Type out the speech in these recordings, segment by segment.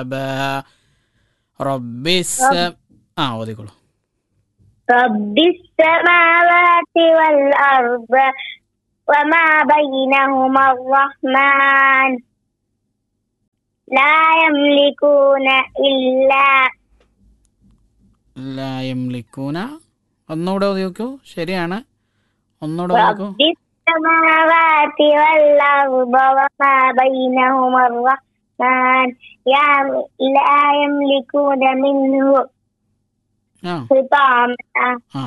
റബ്ബിസ് ആ ഓതിക്കോളൂ رب السماوات والأرض وما بينهما الرحمن لا يملكون إلا ലാ യംലിക്കൂന ഒന്നുകൂടെ ഓതി നോക്കൂ ശരിയാണ് ഒന്നുകൂടെ ഓതി നോക്കൂ رب السماوات والأرض وما بينهما الرحمن يا- لا يملكون منه ആ خطاما ആ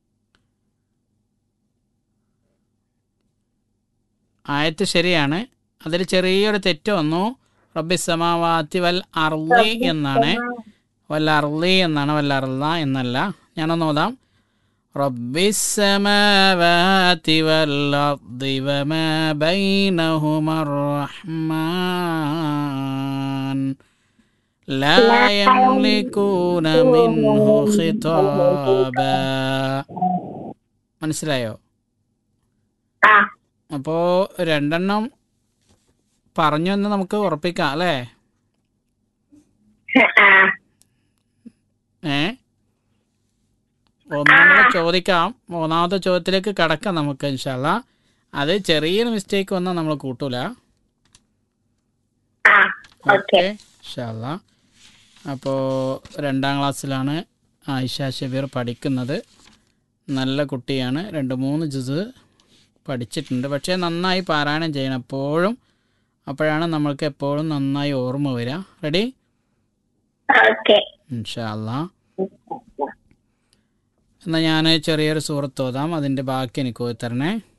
ആയത്ത് ശരിയാണ് അതിൽ ചെറിയൊരു തെറ്റ് വന്നു റബ്ബി സമാവാത്തി വൽ അർലി എന്നാണ് വല്ല അർലി എന്നാണ് വല്ല അർല എന്നല്ല ഞാനൊന്ന് ഓതാം റബ്ബി സമാവാത്തി വൽ അർദി വമാ ബൈനഹുമ റഹ്മാൻ لا يملكون منه خطابا മനസ്സിലായോ ആ അപ്പോ രണ്ടെണ്ണം പറഞ്ഞു എന്ന് നമുക്ക് ഉറപ്പിക്കാം അല്ലേ ആ ഏ ഒന്നുകൂടെ ചോദിക്കാം മൂന്നാമത്തെ ചോദ്യത്തിലേക്ക് കടക്കാം നമുക്ക് ഇൻഷാല്ല അത് ചെറിയൊരു മിസ്റ്റേക്ക് വന്നാൽ നമ്മൾ കൂട്ടൂല ആ ഓക്കെ ഓക്കെ ഇൻഷാല്ല അപ്പോൾ രണ്ടാം ക്ലാസ്സിലാണ് ആയിഷ ഷബീർ പഠിക്കുന്നത് നല്ല കുട്ടിയാണ് രണ്ട് മൂന്ന് ജുസ് പഠിച്ചിട്ടുണ്ട് പക്ഷേ നന്നായി പാരായണം ചെയ്യണം എപ്പോഴും അപ്പോഴാണ് നമ്മൾക്ക് എപ്പോഴും നന്നായി ഓർമ്മ വരിക റെഡി ഓക്കെ ഇൻഷാല്ല എന്നാൽ ഞാൻ ചെറിയൊരു സുഹൃത്ത് ഓതാം അതിൻ്റെ ബാക്കി എനിക്ക് ഓതി തരണേ